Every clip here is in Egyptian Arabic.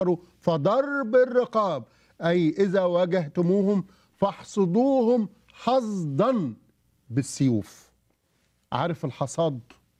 فضرب الرقاب أي إذا واجهتموهم فاحصدوهم حصدا بالسيوف عارف الحصاد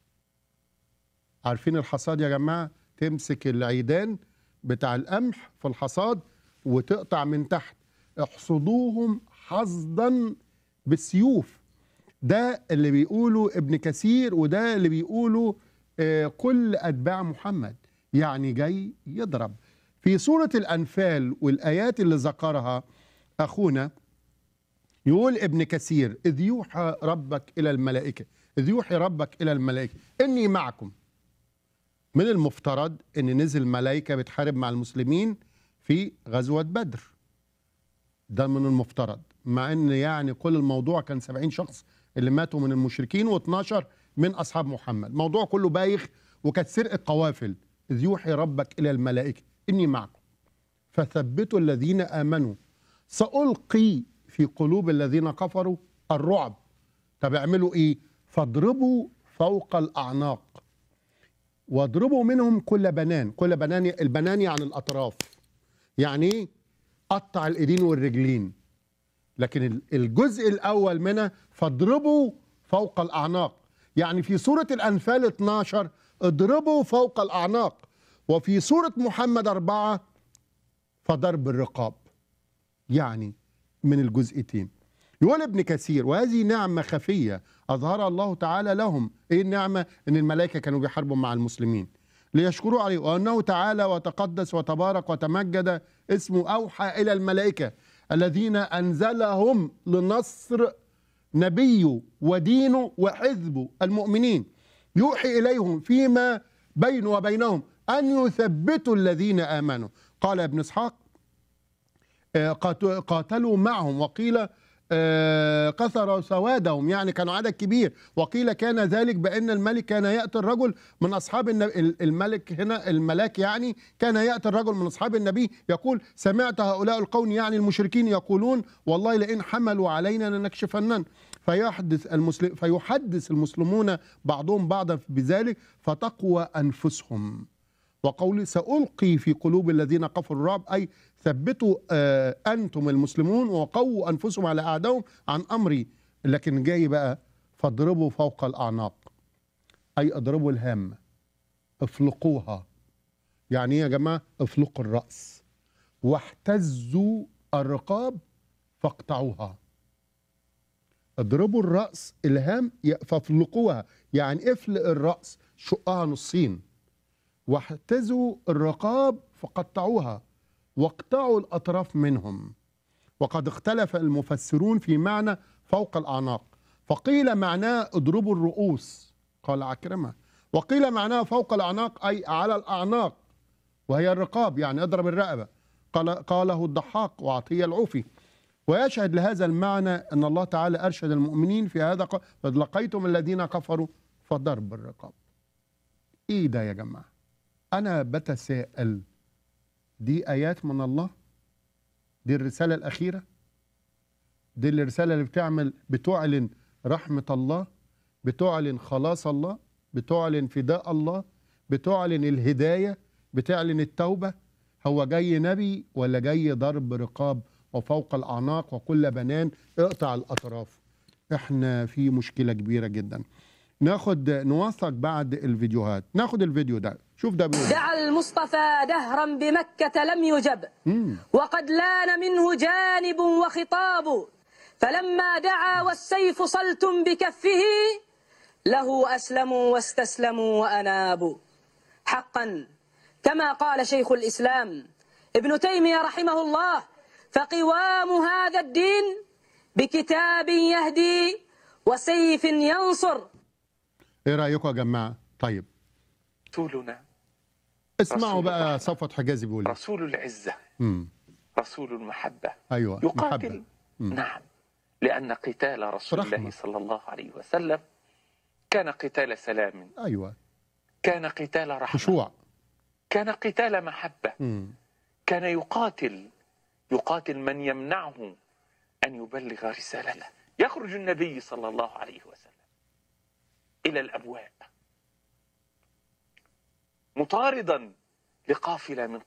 عارفين الحصاد يا جماعة تمسك العيدان بتاع القمح في الحصاد وتقطع من تحت احصدوهم حصدا بالسيوف ده اللي بيقوله ابن كثير وده اللي بيقوله آه، كل أتباع محمد يعني جاي يضرب في سورة الأنفال والآيات اللي ذكرها أخونا يقول ابن كثير إذ يوحى ربك إلى الملائكة إذ يوحي ربك إلى الملائكة إني معكم من المفترض ان نزل ملائكه بتحارب مع المسلمين في غزوه بدر ده من المفترض مع ان يعني كل الموضوع كان 70 شخص اللي ماتوا من المشركين و12 من اصحاب محمد موضوع كله بايخ وكانت سرقه قوافل اذ يوحي ربك الى الملائكه اني معكم فثبتوا الذين امنوا سالقي في قلوب الذين كفروا الرعب طب اعملوا ايه فاضربوا فوق الاعناق واضربوا منهم كل بنان كل بنان البنان يعني الاطراف يعني ايه قطع الايدين والرجلين لكن ال- الجزء الاول منها فاضربوا فوق الاعناق يعني في سوره الانفال 12 اضربوا فوق الاعناق وفي سوره محمد أربعة فضرب الرقاب يعني من الجزئتين يقول ابن كثير وهذه نعمة خفية أظهرها الله تعالى لهم إيه النعمة إن الملائكة كانوا بيحاربوا مع المسلمين ليشكروا عليه وأنه تعالى وتقدس وتبارك وتمجد اسمه أوحى إلى الملائكة الذين أنزلهم لنصر نبيه ودينه وحزبه المؤمنين يوحي إليهم فيما بينه وبينهم أن يثبتوا الذين آمنوا قال ابن إسحاق آه، قات- قاتلوا معهم وقيل آه، كثر سوادهم يعني كانوا عدد كبير وقيل كان ذلك بأن الملك كان يأتي الرجل من أصحاب النبي الملك هنا الملاك يعني كان يأتي الرجل من أصحاب النبي يقول سمعت هؤلاء القوم يعني المشركين يقولون والله لئن حملوا علينا لنكشفنن فيحدث المسلم فيحدث المسلمون بعضهم بعضا بذلك فتقوى أنفسهم وقولي سألقي في قلوب الذين كفروا الرعب أي ثبتوا آه، أنتم المسلمون وقووا أنفسهم على أعدائهم عن أمري لكن جاي بقى فاضربوا فوق الأعناق أي اضربوا الهامة افلقوها يعني إيه يا جماعة افلقوا الرأس واحتزوا الرقاب فاقطعوها اضربوا الرأس الهام ي- فافلقوها يعني افلق الرأس شقها نصين واحتزوا الرقاب فقطعوها واقطعوا الأطراف منهم وقد اختلف المفسرون في معنى فوق الأعناق فقيل معناه اضربوا الرؤوس قال عكرمة وقيل معناه فوق الأعناق أي على الأعناق وهي الرقاب يعني اضرب الرقبة قال قاله الضحاك وعطية العوفي ويشهد لهذا المعنى أن الله تعالى أرشد المؤمنين في هذا قال إذ لقيتم الذين كفروا فضرب الرقاب إيه ده يا جماعة أنا بتساءل دي آيات من الله دي الرسالة الأخيرة دي الرسالة اللي بتعمل بتعلن رحمة الله بتعلن خلاص الله بتعلن فداء الله بتعلن الهداية بتعلن التوبة هو جاي نبي ولا جاي ضرب رقاب وفوق الأعناق وكل بنان اقطع الأطراف احنا في مشكلة كبيرة جدا ناخد نوثق بعد الفيديوهات ناخد الفيديو ده شوف ده بيقول إيه. دعا المصطفى دهرا بمكة لم يجب مم. وقد لان منه جانب وخطاب فلما دعا والسيف صلت بكفه له أسلموا واستسلموا وأنابوا حقا كما قال شيخ الإسلام ابن تيمية رحمه الله فقوام هذا الدين بكتاب يهدي وسيف ينصر ايه رايكم يا جماعه طيب رسولنا اسمعوا رسول بقى الرحمة. صفوت حجازي بيقول إيه. رسول العزة مم. رسول المحبة ايوه يقاتل محبة. مم. نعم لأن قتال رسول رحمة. الله صلى الله عليه وسلم كان قتال سلام ايوه كان قتال رحمة خشوع كان قتال محبة مم. كان يقاتل يقاتل من يمنعه أن يبلغ رسالته يخرج النبي صلى الله عليه وسلم إلى الأبواب مطاردا لقافلة من